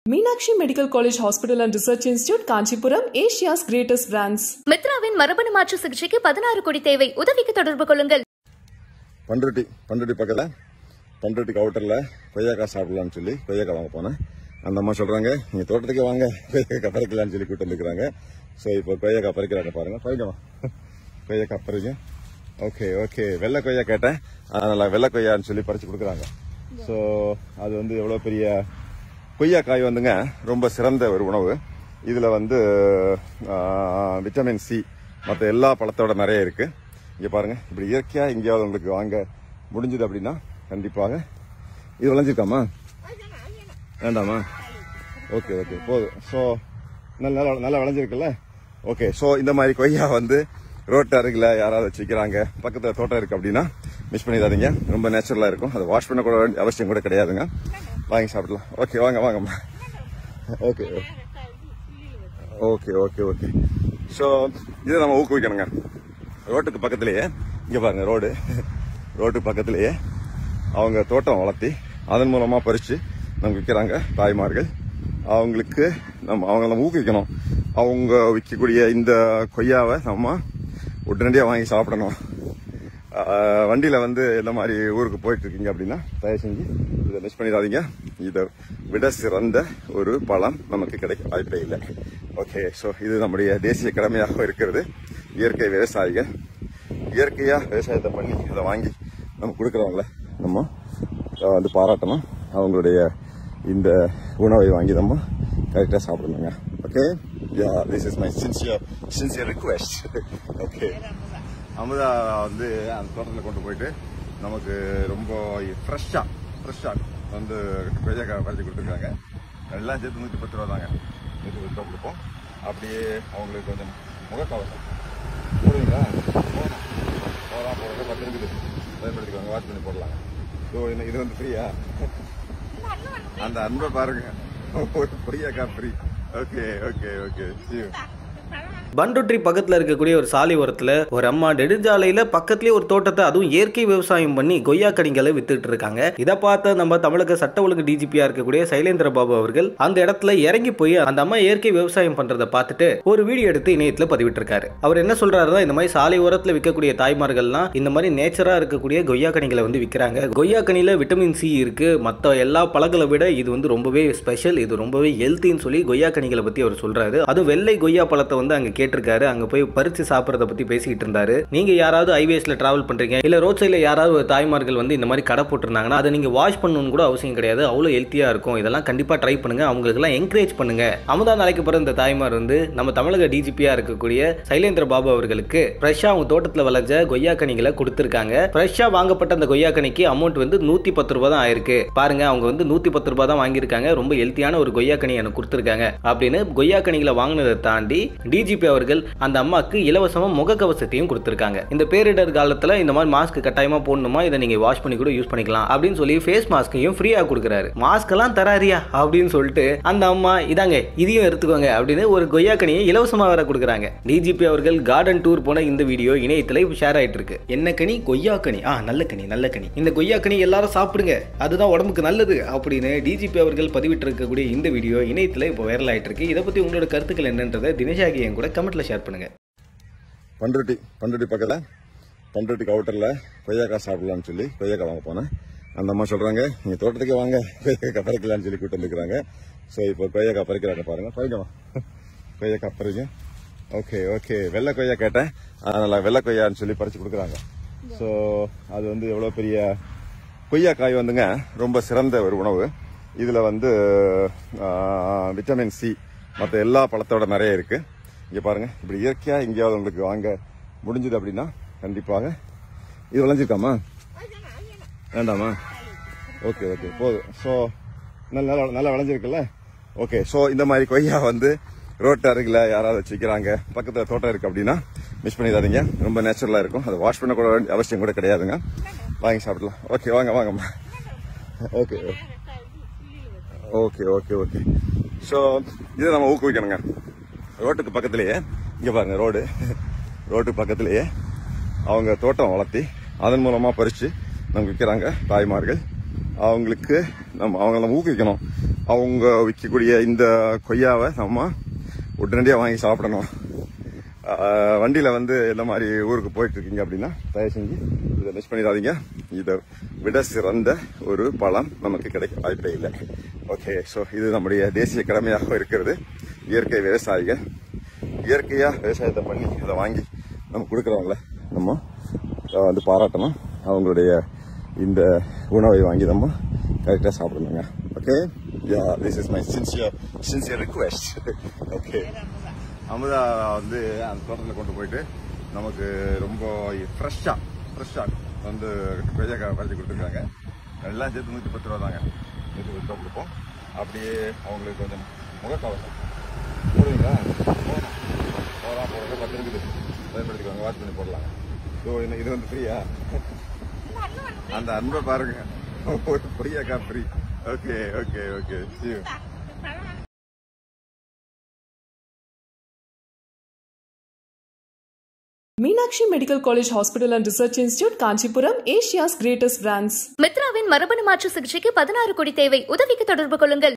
Meenakshi Medical College Hospital and Research Institute, Kanchipuram, Asia's greatest brands. மித்ராவின் மரபணு மாற்று சிகிச்சைக்கு பதினாறு கோடி தேவை உதவிக்கு தொடர்பு கொள்ளுங்கள் பண்ருட்டி பண்ருட்டி பக்கத்தில் பண்ருட்டிக்கு அவுட்டரில் கொய்யாக்காய் சாப்பிடலாம்னு சொல்லி கொய்யாக்காய் வாங்க போனேன் அந்த அம்மா சொல்கிறாங்க நீங்கள் தோட்டத்துக்கே வாங்க கொய்யாக்காய் பறிக்கலாம்னு சொல்லி கூட்டு வந்துருக்குறாங்க ஸோ இப்போ கொய்யாக்காய் பறிக்கிறாங்க பாருங்கள் பறிக்கவா கொய்யாக்காய் பறிங்க ஓகே ஓகே வெள்ளை கொய்யா கேட்டேன் அதனால் வெள்ளை கொய்யான்னு சொல்லி பறித்து கொடுக்குறாங்க ஸோ அது வந்து எவ்வளோ பெரிய கொய்யாக்காய் வந்துங்க ரொம்ப சிறந்த ஒரு உணவு இதில் வந்து ஆஹ், விட்டமின் சி மற்ற எல்லா பழத்தோட நிறைய இருக்கு இங்கே பாருங்க இப்படி இயற்கையாக எங்கேயாவது உங்களுக்கு வாங்க முடிஞ்சது அப்படின்னா கண்டிப்பாக இது விளைஞ்சிருக்காமா வேண்டாமா ஓகே ஓகே போதும் ஸோ நல்ல நல்லா நல்லா விளைஞ்சிருக்குல்ல ஓகே ஸோ இந்த மாதிரி கொய்யா வந்து ரோட்டு அருகில் யாராவது வச்சுக்கிறாங்க பக்கத்தில் தோட்டம் இருக்கு அப்படின்னா மிஸ் பண்ணிடாதீங்க ரொம்ப நேச்சுரலாக இருக்கும் அதை வாஷ் பண்ண கூட வேண்டிய அவசியம் கூட கிடையாதுங்க வாங்கி சாப்பிடலாம் ஓகே வாங்க வாங்கம்மா okay okay okay okay so இதை நம்ம ஊக்குவிக்கணுங்க ரோட்டுக்கு பக்கத்துலேயே இங்கே பாருங்க ரோடு ரோட்டுக்கு பக்கத்துலேயே அவங்க தோட்டம் வளர்த்தி அதன் மூலமாக பறித்து நமக்கு விற்கிறாங்க தாய்மார்கள் அவங்களுக்கு நம்ம அவங்கள நம்ம ஊக்குவிக்கணும் அவங்க விற்கக்கூடிய இந்த கொய்யாவை நம்ம உடனடியாக வாங்கி சாப்பிடணும் ஆஹ் வண்டியில வந்து இந்த மாதிரி ஊருக்கு போயிட்டு இருக்கீங்க அப்படின்னா தயவு செஞ்சு இதை மிஸ் பண்ணிடாதீங்க இதை விட சிறந்த ஒரு பழம் நமக்கு கிடைக்க வாய்ப்பே இல்லை ஓகே ஸோ இது நம்முடைய தேசிய கடமையாக இருக்கிறது இயற்கை விவசாயிகள் இயற்கையா விவசாயத்தை பண்ணி அதை வாங்கி நம்ம கொடுக்குறவங்கள நம்ம ஆஹ் வந்து பாராட்டணும் அவங்களுடைய இந்த உணவை வாங்கி நம்ம கரெக்டாக சாப்பிடணுங்க okay ya this is my sincere sincere request okay Amudha வந்து அந்த தோட்டத்தில் கொண்டு போயிட்டு நமக்கு ரொம்ப ஃப்ரெஷ்ஷாக ஃப்ரெஷ்ஷாக வந்து கொய்யாக்காய் பறிச்சு கொடுத்துருக்காங்க எல்லாம் சேர்த்து நூற்றி பத்து ரூபா தாங்க நூற்றி பத்து ரூபா கொடுப்போம் அப்படியே அவங்களுக்கு கொஞ்சம் முகக்கவசம் போடுவீங்களா போகலாம் போகலாம் போகிறது பத்து இருக்குது பயன்படுத்திக்கோங்க வாட்ச் பண்ணி போடலாம் ஸோ இது வந்து ஃப்ரீயா அந்த அன்பை பாருங்க ஒரு கொய்யாக்காய் ஃப்ரீ ஓகே ஓகே ஓகே பண்டுட்ரி பக்கத்துல இருக்கக்கூடிய ஒரு சாலை ஓரத்துல ஒரு அம்மா நெடுஞ்சாலையில பக்கத்துலயே ஒரு தோட்டத்தை அதுவும் இயற்கை விவசாயம் பண்ணி கொய்யா கனிகளை வித்துட்டு இருக்காங்க இதை பார்த்த நம்ம தமிழக சட்ட ஒழுங்கு டிஜிபியா இருக்கக்கூடிய சைலேந்திர பாபு அவர்கள் அந்த இடத்துல இறங்கி போய் அந்த அம்மா இயற்கை விவசாயம் பண்றதை பார்த்துட்டு ஒரு வீடியோ எடுத்து இணையத்துல பதிவிட்டு இருக்காரு அவர் என்ன சொல்றாருன்னா இந்த மாதிரி சாலை ஓரத்துல விற்கக்கூடிய தாய்மார்கள்லாம் இந்த மாதிரி நேச்சரா இருக்கக்கூடிய கொய்யா கனிகளை வந்து விற்கிறாங்க கொய்யா கனியில விட்டமின் சி இருக்கு மற்ற எல்லா பழங்களை விட இது வந்து ரொம்பவே ஸ்பெஷல் இது ரொம்பவே ஹெல்த்தின்னு சொல்லி கொய்யா கனிகளை பத்தி அவர் சொல்றாரு அதுவும் வெள்ளை கொய்யா பழத்தை வந்து அங்க கேட்டிருக்காரு அங்க போய் பறிச்சு சாப்பிட்றத பத்தி பேசிக்கிட்டு இருந்தாரு நீங்க யாராவது ஹைவேஸ்ல டிராவல் பண்றீங்க இல்ல ரோட் சைட்ல யாராவது ஒரு தாய்மார்கள் வந்து இந்த மாதிரி கடை போட்டிருந்தாங்கன்னா அதை நீங்க வாஷ் பண்ணணும்னு கூட அவசியம் கிடையாது அவ்வளவு ஹெல்த்தியா இருக்கும் இதெல்லாம் கண்டிப்பா ட்ரை பண்ணுங்க அவங்களுக்கு எல்லாம் என்கரேஜ் பண்ணுங்க அமுதா நாளைக்கு போற இந்த தாய்மார் வந்து நம்ம தமிழக டிஜிபியா இருக்கக்கூடிய சைலேந்திர பாபு அவர்களுக்கு ஃப்ரெஷ்ஷா அவங்க தோட்டத்துல விளைஞ்ச கொய்யா கனிகளை கொடுத்திருக்காங்க ஃப்ரெஷ்ஷா வாங்கப்பட்ட அந்த கொய்யா கனிக்கு அமௌண்ட் வந்து நூத்தி பத்து ரூபாய் தான் ஆயிருக்கு பாருங்க அவங்க வந்து நூத்தி பத்து ரூபாய் தான் வாங்கியிருக்காங்க ரொம்ப ஹெல்த்தியான ஒரு கொய்யா கனி எனக்கு கொடுத்திருக்காங்க அப்படின்னு கொய்யா கனிகளை வாங்கினதை தாண்டி டிஜிபி அவர்கள் அந்த அம்மாக்கு இலவசமா முகக்கவசத்தையும் கொடுத்திருக்காங்க இந்த பேரிடர் காலத்துல இந்த மாதிரி மாஸ்க் கட்டாயமா போடணுமா இதை நீங்க வாஷ் பண்ணி கூட யூஸ் பண்ணிக்கலாம் அப்படின்னு சொல்லி ஃபேஸ் மாஸ்கையும் ஃப்ரீயா கொடுக்குறாரு மாஸ்க் எல்லாம் தராரியா அப்படின்னு சொல்லிட்டு அந்த அம்மா இதாங்க இதையும் எடுத்துக்கோங்க அப்படின்னு ஒரு கொய்யா கனியை இலவசமா வேற கொடுக்குறாங்க டிஜிபி அவர்கள் கார்டன் டூர் போன இந்த வீடியோ இணையத்துல இப்போ ஷேர் ஆயிட்டு இருக்கு என்ன கனி கொய்யா கனி ஆ நல்ல கனி நல்ல கனி இந்த கொய்யா கனி எல்லாரும் சாப்பிடுங்க அதுதான் உடம்புக்கு நல்லது அப்படின்னு டிஜிபி அவர்கள் பதிவிட்டு இருக்கக்கூடிய இந்த வீடியோ இணையத்துல இப்போ வைரல் ஆயிட்டு இருக்கு இதை பத்தி உங்களோட கருத்துக்கள் என்னன்றதை தினேஷாகி என் கூட கமெண்ட்ல ஷேர் பண்ணுங்க பண்ருட்டி பண்ருட்டி பக்கத்தில் பண்ருட்டிக்கு அவுட்டரில் கொய்யாக்காய் சாப்பிடலாம்னு சொல்லி கொய்யாக்காய் வாங்க போனேன் அந்த அம்மா சொல்கிறாங்க நீங்கள் தோட்டத்துக்கே வாங்க கொய்யாக்காய் பறிக்கலாம்னு சொல்லி கூட்டு வந்துருக்குறாங்க ஸோ இப்போ கொய்யாக்காய் பறிக்கிறாங்க பாருங்கள் பறிக்கவா கொய்யாக்காய் பறிங்க ஓகே ஓகே வெள்ளை கொய்யா கேட்டேன் அதனால் வெள்ளை கொய்யான்னு சொல்லி பறித்து கொடுக்குறாங்க ஸோ அது வந்து எவ்வளோ பெரிய கொய்யாக்காய் வந்துங்க ரொம்ப சிறந்த ஒரு உணவு இதில் வந்து ஆஹ், விட்டமின் சி மற்ற எல்லா பழத்தோட நிறைய இருக்கு இங்கே பாருங்க இப்படி இயற்கையாக எங்கேயாவது உங்களுக்கு வாங்க முடிஞ்சது அப்படின்னா கண்டிப்பாக இது விளைஞ்சிருக்காமா வேண்டாமா ஓகே ஓகே போதும் ஸோ நல்ல நல்லா நல்லா விளைஞ்சிருக்குல்ல ஓகே ஸோ இந்த மாதிரி கொய்யா வந்து ரோட்டு அருகில் யாராவது வச்சுக்கிறாங்க பக்கத்தில் தோட்டம் இருக்கு அப்படின்னா மிஸ் பண்ணிடாதீங்க ரொம்ப நேச்சுரலாக இருக்கும் அதை வாஷ் பண்ண கூட வேண்டிய அவசியம் கூட கிடையாதுங்க வாங்கி சாப்பிடலாம் ஓகே வாங்க வாங்கம்மா okay okay okay okay so இதை நம்ம ஊக்குவிக்கணுங்க ரோட்டுக்கு பக்கத்துலேயே இங்கே பாருங்க ரோடு ரோட்டுக்கு பக்கத்துலேயே அவங்க தோட்டம் வளர்த்தி அதன் மூலமாக பறித்து நமக்கு விற்கிறாங்க தாய்மார்கள் அவங்களுக்கு நம்ம அவங்கள நம்ம ஊக்குவிக்கணும் அவங்க விற்கக்கூடிய இந்த கொய்யாவை நம்ம உடனடியாக வாங்கி சாப்பிடணும் ஆஹ் வண்டியில வந்து இந்த மாதிரி ஊருக்கு போயிட்டு இருக்கீங்க அப்படின்னா தயவு செஞ்சு இதை மிஸ் பண்ணிடாதீங்க இதை விட சிறந்த ஒரு பழம் நமக்கு கிடைக்க வாய்ப்பே இல்லை ஓகே ஸோ இது நம்முடைய தேசிய கடமையாக இருக்கிறது இயற்கை விவசாயிகள் இயற்கையா விவசாயத்தை பண்ணி அதை வாங்கி நம்ம கொடுக்குறவங்கள நம்ம ஆஹ் வந்து பாராட்டணும் அவங்களுடைய இந்த உணவை வாங்கி நம்ம கரெக்டாக சாப்பிடணுங்க okay ya this is my sincere sincere request okay Amudha வந்து அந்த தோட்டத்தில் கொண்டு போயிட்டு நமக்கு ரொம்ப ஃப்ரெஷ்ஷாக ஃப்ரெஷ்ஷாக வந்து கொய்யாக்காய் பறிச்சு கொடுத்துருக்காங்க எல்லாம் சேர்த்து நூற்றி பத்து ரூபா தாங்க நூற்றி பத்து ரூபா கொடுப்போம் அப்படியே அவங்களுக்கு கொஞ்சம் முகக்கவசம் போடுவீங்களா போகலாம் போகலாம் போகிறது பத்து இருக்குது பயன்படுத்திக்கோங்க வாட்ச் பண்ணி போடலாங்க ஸோ இது வந்து ஃப்ரீயா அந்த அன்பை பாருங்க ஒரு கொய்யாக்காய் free okay okay okay see you. Meenakshi Medical College Hospital and Research Institute, Kanchipuram, Asia's greatest brands. மித்ராவின் மரபணு மாற்று சிகிச்சைக்கு பதினாறு கோடி தேவை உதவிக்கு தொடர்பு கொள்ளுங்கள்